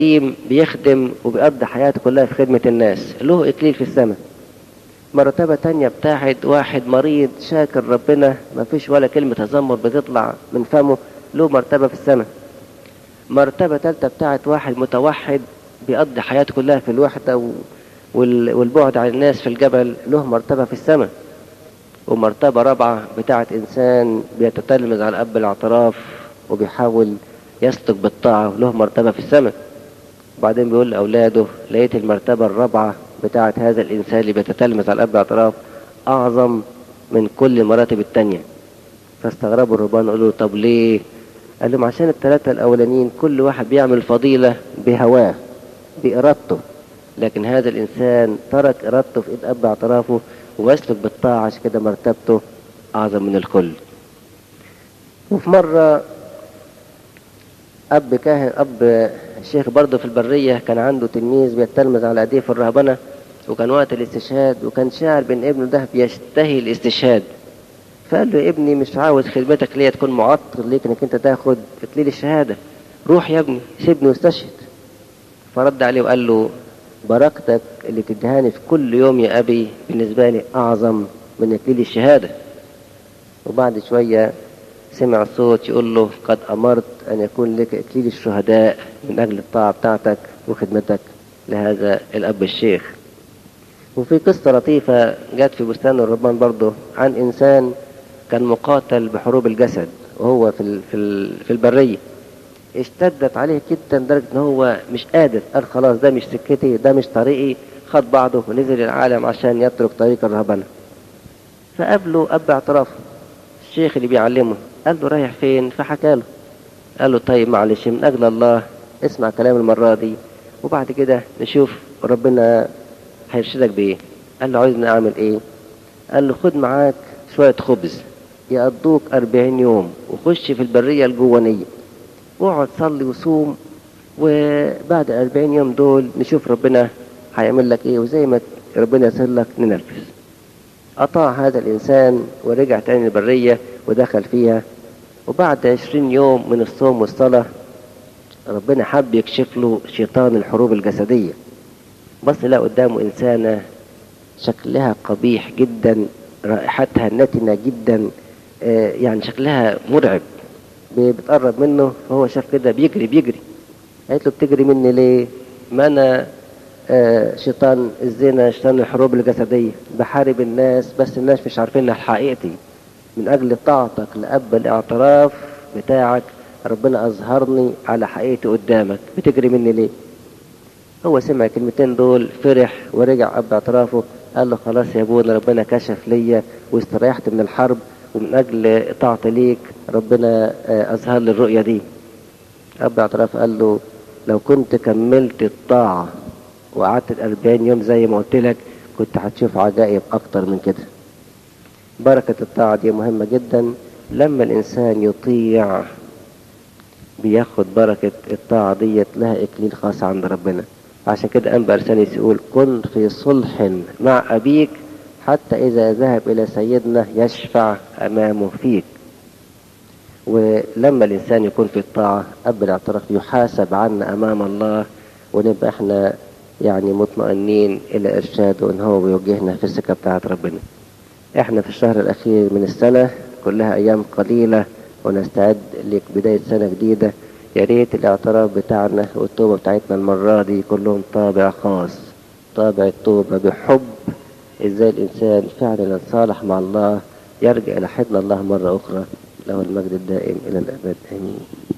قديم بيخدم وبيقضي حياته كلها في خدمة الناس له إكليل في السماء مرتبة تانية بتاعت واحد مريض شاكر ربنا ما فيش ولا كلمة تذمر بتطلع من فمه له مرتبة في السماء مرتبة تالتة بتاعت واحد متوحد بيقضي حياته كلها في الوحدة و... وال... والبعد عن الناس في الجبل له مرتبة في السماء ومرتبة رابعة بتاعت إنسان بيتتلمذ على أب الاعتراف وبيحاول يسلك بالطاعة له مرتبة في السماء وبعدين بيقول لأولاده لقيت المرتبة الرابعة بتاعة هذا الإنسان اللي بيتتلمذ على الأب الاعتراف أعظم من كل المراتب التانية فاستغربوا الرهبان قالوا له طب ليه؟ قال لهم عشان الثلاثة الأولانيين كل واحد بيعمل فضيلة بهواه بإرادته لكن هذا الإنسان ترك إرادته في إيد أب اعترافه ويسلك بالطاعة عشان كده مرتبته أعظم من الكل وفي مرة أب كاهن أب الشيخ برضه في البرية كان عنده تلميذ بيتلمذ على أيديه في الرهبنة وكان وقت الاستشهاد وكان شاعر بأن ابنه ده بيشتهي الاستشهاد فقال له يا ابني مش عاوز خدمتك ليا تكون معطل ليك انك انت تاخد اكليل الشهادة روح يا ابني سيبني واستشهد فرد عليه وقال له بركتك اللي تدهاني في كل يوم يا أبي بالنسبة لي أعظم من اكليل الشهادة وبعد شوية سمع صوت يقول له قد أمرت أن يكون لك إكليل الشهداء من أجل الطاعة بتاعتك وخدمتك لهذا الأب الشيخ وفي قصة لطيفة جت في بستان الربان برضه عن إنسان كان مقاتل بحروب الجسد وهو في في في البرية اشتدت عليه جدا لدرجة إن هو مش قادر قال خلاص ده مش سكتي ده مش طريقي خد بعضه ونزل العالم عشان يترك طريق الرهبنة فقابله أب اعترافه الشيخ اللي بيعلمه قال له رايح فين فحكى له قال له طيب معلش من أجل الله اسمع كلام المرة دي وبعد كده نشوف ربنا هيرشدك بإيه قال له عايزني أعمل إيه قال له خد معاك شوية خبز يقضوك أربعين يوم وخش في البرية الجوانية واقعد صلي وصوم وبعد الأربعين يوم دول نشوف ربنا هيعمل لك إيه وزي ما ربنا يسهل لك ننفذ أطاع هذا الإنسان ورجع تاني البرية ودخل فيها وبعد عشرين يوم من الصوم والصلاة ربنا حب يكشف له شيطان الحروب الجسدية بص لقى قدامه إنسانة شكلها قبيح جدا رائحتها نتنة جدا آه يعني شكلها مرعب بتقرب منه فهو شاف كده بيجري بيجري قالت له بتجري مني ليه ما أنا آه شيطان الزنا شيطان الحروب الجسدية بحارب الناس بس الناس مش عارفين حقيقتي من أجل طاعتك لأب الاعتراف بتاعك ربنا أظهرني على حقيقتي قدامك بتجري مني ليه هو سمع الكلمتين دول فرح ورجع أب اعترافه قال له خلاص يا ابونا ربنا كشف ليا واستريحت من الحرب ومن أجل طاعتي ليك ربنا أظهر لي الرؤية دي أب اعتراف قال له لو كنت كملت الطاعة وقعدت الأربعين يوم زي ما قلت لك كنت هتشوف عجائب أكتر من كده بركة الطاعة دي مهمة جدا لما الإنسان يطيع بياخد بركة الطاعة ديت لها إكليل خاص عند ربنا عشان كده أنبا أرسانيس يقول كن في صلح مع أبيك حتى إذا ذهب إلى سيدنا يشفع أمامه فيك ولما الإنسان يكون في الطاعة أب الاعتراف يحاسب عنا أمام الله ونبقى احنا يعني مطمئنين إلى إرشاده إن هو بيوجهنا في السكة بتاعت ربنا احنا في الشهر الأخير من السنة كلها أيام قليلة ونستعد لبداية سنة جديدة يا ريت الاعتراف بتاعنا والتوبة بتاعتنا المرة دي كلهم طابع خاص طابع التوبة بحب ازاي الإنسان فعلا يتصالح مع الله يرجع إلى حضن الله مرة أخرى له المجد الدائم إلى الأبد آمين